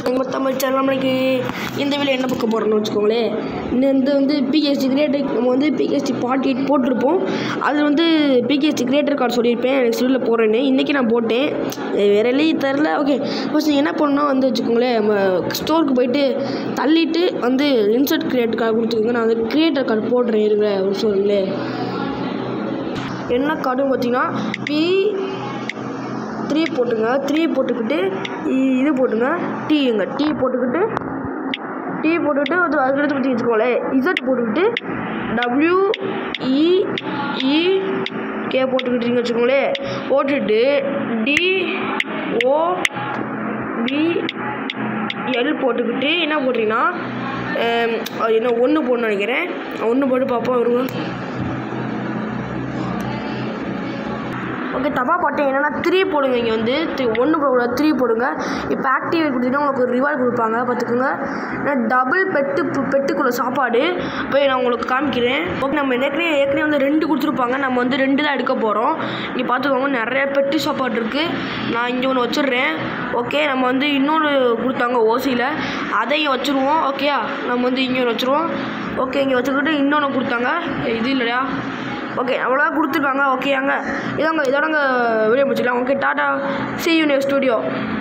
எங்கள் தமிழ் சேனல் நம்மளுக்கு இந்த வீடியோ என்ன பார்க்க போகிறோம்னு வச்சுக்கோங்களேன் இந்த வந்து பிகேஎஸ்டி கிரியேட்டர் நம்ம வந்து பிகேஎஸ்டி பார்ட்டி எயிட் போட்டிருப்போம் அது வந்து பிகேஎஸ்டி கிரியேட்டர் கார்டு சொல்லியிருப்பேன் எனக்கு ஸ்டூடியில் போடுறேன்னு இன்றைக்கி நான் போட்டேன் அது வேற எல்லாம் தெரில ஓகே ஃபஸ்ட் என்ன பண்ணணும் வந்து வச்சுக்கோங்களேன் நம்ம ஸ்டோருக்கு போயிட்டு தள்ளிட்டு வந்து இன்சர்ட் கிரியேட்டர் கார்டு கொடுத்துக்கோங்க நான் வந்து கிரியேட்டர் கார்டு போடுறேன் இருங்க ஒரு சொல்லுங்களேன் என்ன கார்டுன்னு பார்த்தீங்கன்னா பி த்ரீ போட்டுங்க த்ரீ போட்டுக்கிட்டு இ- இது போட்டுங்க டீங்க டீ போட்டுக்கிட்டு டீ போட்டுக்கிட்டு அது அதுக்கடுத்து பற்றி வச்சுக்கோங்களேன் இசட் போட்டுக்கிட்டு டபிள்யூ இ இ கே போட்டுக்கிட்டீங்க வச்சுக்கோங்களேன் போட்டுட்டு டி ஓ பி எல் போட்டுக்கிட்டு என்ன போட்டிங்கன்னா ஆம், அது என்ன ஒன்று போடணும்னு நினைக்கிறேன் ஒன்று போட்டு பார்ப்போம் வருங்க ஓகே தப்பா போட்டேன் என்னன்னா த்ரீ போடுங்க இங்கே வந்து ஒன்று போடக்கூடாது த்ரீ போடுங்க இப்போ ஆக்டிவேட் கொடுத்தீங்கன்னா உங்களுக்கு ஒரு ரிவார்டு கொடுப்பாங்க பார்த்துக்கோங்க டபுள் பெட்டு பு- பெட்டுக்குள்ள சாப்பாடு போய் நான் உங்களுக்கு காமிக்கிறேன் ஓகே நம்ம ஏற்கனவே ஏற்கனவே வந்து ரெண்டு கொடுத்துருப்பாங்க நம்ம வந்து ரெண்டு தான் எடுக்க போகிறோம் இங்கே பார்த்துக்கோங்க நிறைய பெட்டு சாப்பாடு இருக்குது நான் இங்கே ஒன்று வச்சிடுறேன் ஓகே நம்ம வந்து இன்னொன்று கொடுத்தாங்க ஓசியில் அதையும் வச்சுருவோம் ஓகேயா நம்ம வந்து இங்கே ஒன்று வச்சுருவோம் ஓகே இங்கே வச்சுக்கிட்டு இன்னொன்று கொடுத்தாங்க இது இல்லையா ஓகே அவ்வளோதான் கொடுத்துருக்காங்க ஓகேயாங்க இதாங்க இதோடங்க வீடியோ முடிச்சுக்கலாம் okay tata see you studio